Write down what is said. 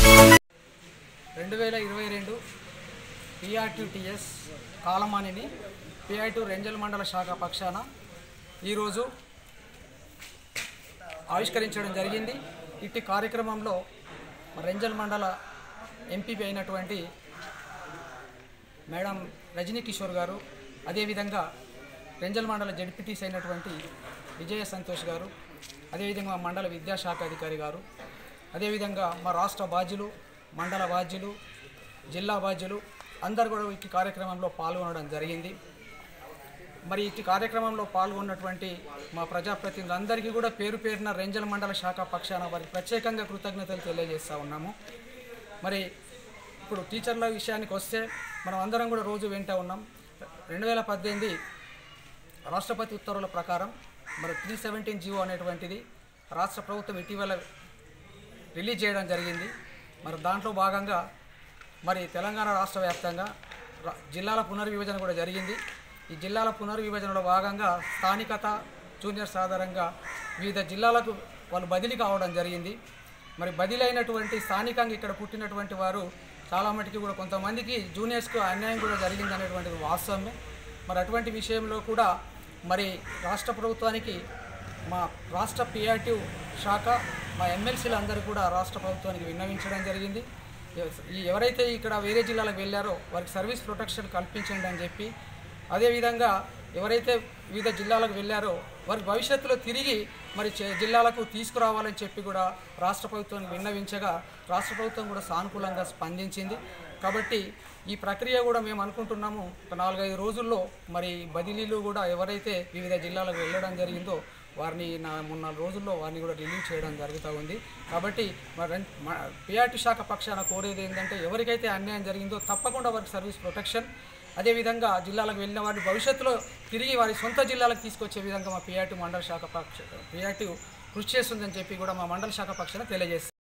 రెండు వేల ఇరవై రెండు పిఆర్టీటీఎస్ కాలమానిని పిఐటు రెంజల్ మండల శాఖ పక్షాన ఈరోజు ఆవిష్కరించడం జరిగింది ఇట్టి కార్యక్రమంలో రెంజల్ మండల ఎంపీపీ అయినటువంటి మేడం రజనీ కిషోర్ గారు అదేవిధంగా రెంజల్ మండల జడ్పీటీసీ అయినటువంటి విజయ సంతోష్ గారు అదేవిధంగా మా మండల విద్యాశాఖ అధికారి గారు అదేవిధంగా మా రాష్ట్ర బాధ్యులు మండల బాధ్యులు జిల్లా బాధ్యులు అందరు కూడా ఇట్టి కార్యక్రమంలో పాల్గొనడం జరిగింది మరి ఇట్టి కార్యక్రమంలో పాల్గొన్నటువంటి మా ప్రజాప్రతినిధులందరికీ కూడా పేరు పేరున రెంజల్ మండల శాఖ పక్షాన వారికి ప్రత్యేకంగా కృతజ్ఞతలు తెలియజేస్తూ ఉన్నాము మరి ఇప్పుడు టీచర్ల విషయానికి వస్తే మనం అందరం కూడా రోజు వింటూ ఉన్నాం రెండు వేల పద్దెనిమిది రాష్ట్రపతి ఉత్తర్వుల ప్రకారం మరి త్రీ సెవెంటీన్ జీవో అనేటువంటిది రాష్ట్ర ప్రభుత్వం ఇటీవల రిలీజ్ చేయడం జరిగింది మరి దాంట్లో భాగంగా మరి తెలంగాణ రాష్ట్ర వ్యాప్తంగా రా- జిల్లాల పునర్విభజన కూడా జరిగింది ఈ జిల్లాల పునర్విభజనలో భాగంగా స్థానికత జూనియర్స్ ఆధారంగా వివిధ జిల్లాలకు వాళ్ళు బదిలీ కావడం జరిగింది మరి బదిలీ అయినటువంటి స్థానికంగా ఇక్కడ పుట్టినటువంటి వారు చాలా మటుకు కూడా కొంతమందికి జూనియర్స్కు అన్యాయం కూడా జరిగింది అనేటువంటిది వాస్తవమే మరి అటువంటి విషయంలో కూడా మరి రాష్ట్ర ప్రభుత్వానికి మా రాష్ట్ర పిఆర్టీ శాఖ మా ఎమ్మెల్సీలు అందరూ కూడా రాష్ట్ర ప్రభుత్వానికి విన్నవించడం జరిగింది ఎవ- ఈ ఎవరైతే ఇక్కడ వేరే జిల్లాలకు వెళ్ళారో వారికి సర్వీస్ ప్రొటెక్షన్ కల్పించండి అని చెప్పి అదేవిధంగా ఎవరైతే వివిధ జిల్లాలకు వెళ్ళారో వారి భవిష్యత్తులో తిరిగి మరి చే- జిల్లాలకు తీసుకురావాలని చెప్పి కూడా రాష్ట్ర ప్రభుత్వానికి విన్నవించగా రాష్ట్ర ప్రభుత్వం కూడా సానుకూలంగా స్పందించింది కాబట్టి ఈ ప్రక్రియ కూడా మేము అనుకుంటున్నాము ఒక నాలుగైదు రోజుల్లో మరి బదిలీలు కూడా ఎవరైతే వివిధ జిల్లాలకు వెళ్ళడం జరిగిందో వారిని నా మూడు నాలుగు రోజుల్లో వారిని కూడా రిలీవ్ చేయడం జరుగుతూ ఉంది కాబట్టి మరి పిఆర్టీ శాఖ పక్షాన కోరేది ఏంటంటే ఎవరికైతే అన్యాయం జరిగిందో తప్పకుండా వారికి సర్వీస్ ప్రొటెక్షన్ అదేవిధంగా జిల్లాలకు వెళ్ళిన వారిని భవిష్యత్తులో తిరిగి వారి సొంత జిల్లాలకు తీసుకొచ్చే విధంగా మా పిఆర్టీ మండల శాఖ పక్ష పిఆర్టీ కృషి చేస్తుందని చెప్పి కూడా మా మండల శాఖ పక్షాన తెలియజేస్తుంది